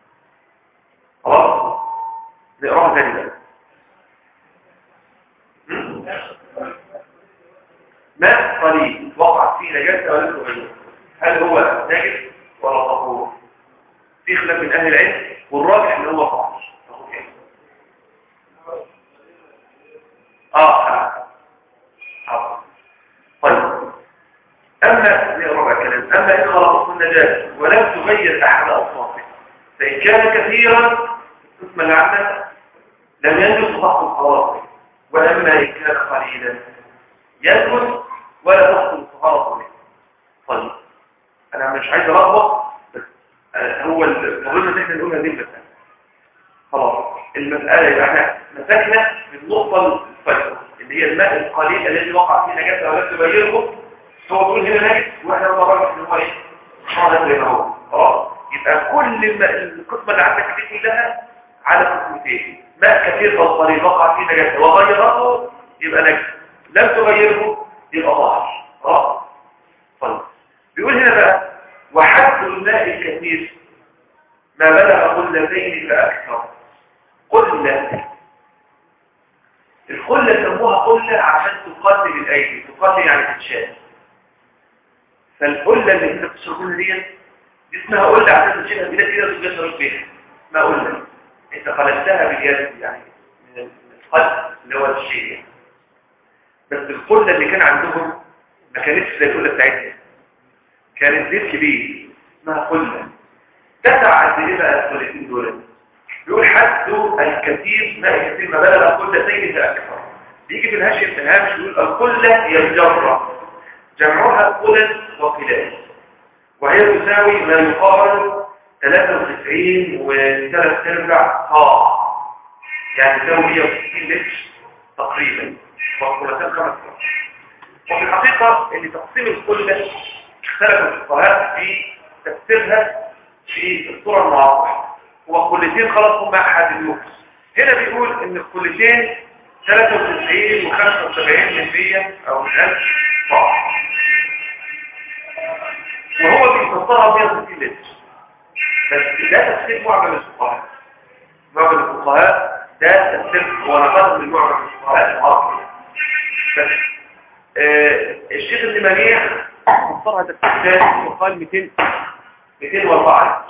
خلاص نقراها تاني بقى ماء قليل وقع فيه نجاسة ولم تغيره هل هو نجس ولا طهور في خلاف من اهل العلم والراجح ان هو طهور اه حاضر طيب اما نقرا بقى كلام اما ان خلقته النجاسة ولم تغير احد اوصافه فان كان كثيرا اسم العمل لم ينجز ضغط الخواطر ولما إن كان قليلا ينجز ولا ضغط الخواطر به طيب أنا مش عايز ألخبط بس هو المهم ان احنا نقول هذه المسألة خلاص المسألة يبقى احنا مسكنا في النقطة الفيصل اللي هي الماء القليل الذي وقع فيه نجاسة أو لم تغيره هو تقول هنا نجس واحنا نتبرع ان هو ايه؟ خالص زي ما هو خلاص يبقى كل القسمة اللي عندك دي كلها على قسمتين ماء كثير او قليل وقع فيه نجاسه وغيرته يبقى نجس لم تغيره يبقى طاهر خلاص طيب بيقول هنا بقى وحد الماء الكثير ما بلغ قلتين فاكثر قله القله سموها قله عشان تقاتل الايدي تقاتل يعني تتشال فالقله اللي انت بتشربونها دي اسمها قله عشان تشيلها بايدك كده وتجسر بيها ما قله انت قلبتها باليد يعني من القلب اللي هو الشيء يعني. بس القلة اللي كان عندهم ما كانتش زي القلة بتاعتنا كانت زيت كبير اسمها قلة تسع قد ايه بقى القلتين دول بيقول حد الكثير ما الكثير ما بلغ قلتين فاكثر بيجي في الهاشم في الهامش يقول القلة هي الجرة جمعها قلل وقلال وهي تساوي ما يقارب 93 وثلاث ارباع قاع يعني تساوي 160 لتر تقريبا وقلتين خمس وفي الحقيقة ان تقسيم القلة اختلف الفقهاء في تفسيرها في الصورة المعاصرة هو قلتين خلاص هم احد اليوكس هنا بيقول ان القلتين 93 و 75 من 100 او من 1000 قاع وهو بيفسرها 160 لتر بس ده تفسير معجم الفقهاء معجم الفقهاء ده تفسير هو نقل من معجم الفقهاء العصري بس آه الشيخ ابن منيع فسرها تفسير ثاني وقال 200 204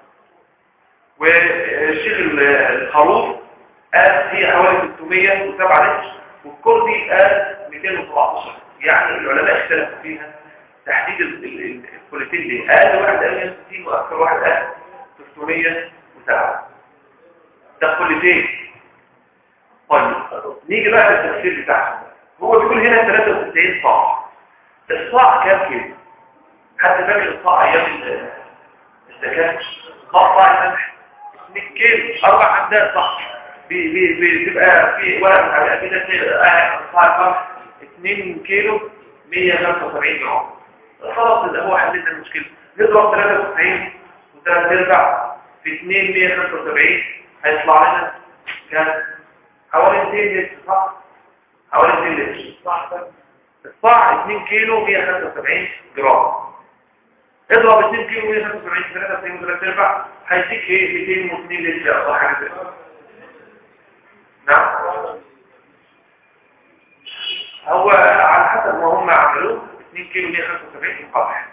والشيخ الخروف قال هي حوالي 607 لتر والكردي قال 217 يعني العلماء اختلفوا فيها تحديد الكوليتين دي اقل واحد قال 160 واكثر واحد قال 307 ده كوليتين طيب نيجي بقى للتفسير بتاعهم هو بيقول هنا 93 صاع الصاع كام كيلو حد فاكر الصاع ايام الزكاه صاع القمح 100 كيلو اربع عدات صح بتبقى في ورق على كده صاع القمح 2 كيلو 175 جرام خلاص ده هو حللنا المشكله نضرب 93 وثلاث ارباع في 2 175 هيطلع لنا كام حوالي 200 لتر صح حوالي 200 لتر صح الصاع 2 كيلو 175 جرام اضرب 2 كيلو 175 في 93 وثلاث ارباع هيديك ايه 202 لتر صح حاجه كده نعم هو على حسب ما هم عملوه 2 كيلو 175 القمح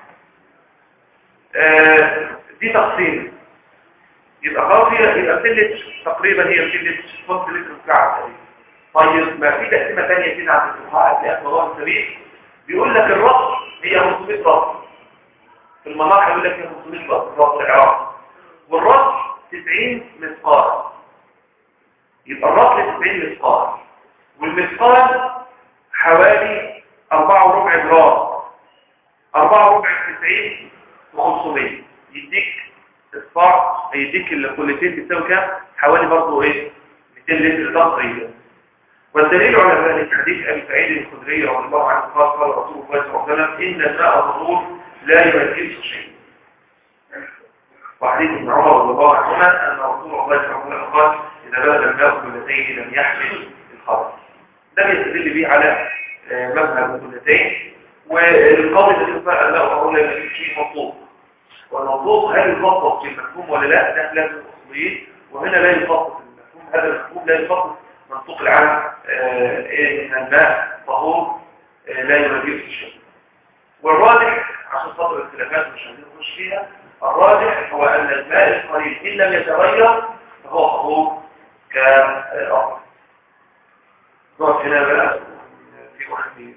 آه دي تقسيم يبقى خلاص هي يبقى سلة تقريبا هي سلة نص لتر مكعب تقريبا طيب ما في تقسيمه ثانيه كده عند الفقهاء في موضوع السبيل بيقول لك الرص هي 500 رص في المناطق يقول لك هي 500 رص رص العراق والرص 90 مثقال يبقى الرص 90 مثقال والمثقال حوالي أربعة وربع جرام أربعة وربع تسعين وخمسمية يديك الصاع يديك الكوليتين بتساوي كام حوالي برضه ايه 200 لتر تقريبا والدليل على ذلك حديث ابي سعيد الخدري رضي الله عنه قال قال رسول الله صلى الله عليه وسلم ان الماء الظهور لا يمثل شيء وحديث ابن عمر رضي الله عنهما ان رسول الله صلى الله عليه وسلم قال اذا بلغ الماء كلتين لم يحمل الخبر ده بيستدل به على مذهب السنتين والقول الذي قال الله أقول لك شيء مطلوب والمطلوب هل يخصص في المفهوم ولا لا ده لازم الأصليين وهنا لا يخصص المفهوم هذا المفهوم لا يخصص منطوق العام إيه ان الماء طهور لا يغير في شيء والراجح عشان خاطر الاختلافات مش عايزين نخش فيها الراجح هو ان الماء القليل ان لم يتغير فهو طهور كالأرض نقف هنا بقى في واحد يقول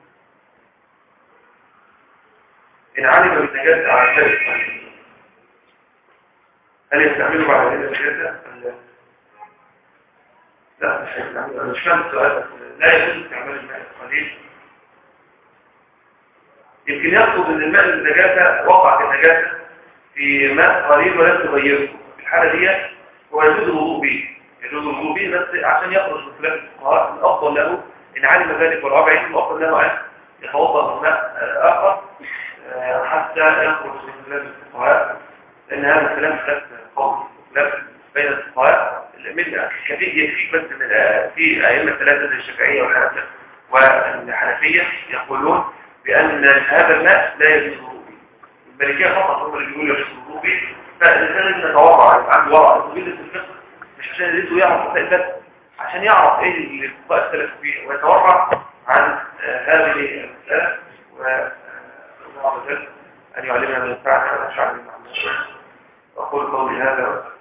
إن علم بالنجاة على ذلك هل يستعملوا بعد ذلك النجاة؟ لا مش هيستعملوا أنا مش فاهم السؤال لا يجوز استعمال الماء القليل يمكن يقصد ان الماء النجاسة وقعت النجاسة في ماء قليل ولم تغيره في الحالة دي هو يجوز الوضوء به يجوز الوضوء به بس عشان يخرج من خلاف الفقهاء الافضل له ان علم ذلك والرابع يكون الافضل له ان يتوضا من ماء اخر حتى يخرج من خلاف الفقهاء لان هذا الكلام خلاف قوي خلاف بين الفقهاء من كثير يكفيك بس من في ائمه ثلاثه زي الشافعيه والحنفيه والحنفيه يقولون بان هذا الماء لا يجوز الوضوء به المالكيه فقط هم اللي بيقولوا يجوز الوضوء به فالانسان لازم يتورع يبقى عنده ورع يستفيد في الفقه مش عشان يريده يعرف مسائل بس عشان يعرف ايه اللي الفقهاء اختلفوا فيه ويتورع عن هذه المسألة والله عز وجل أن يعلمنا من ينفعنا ونشعر بما عملنا وأقول قولي هذا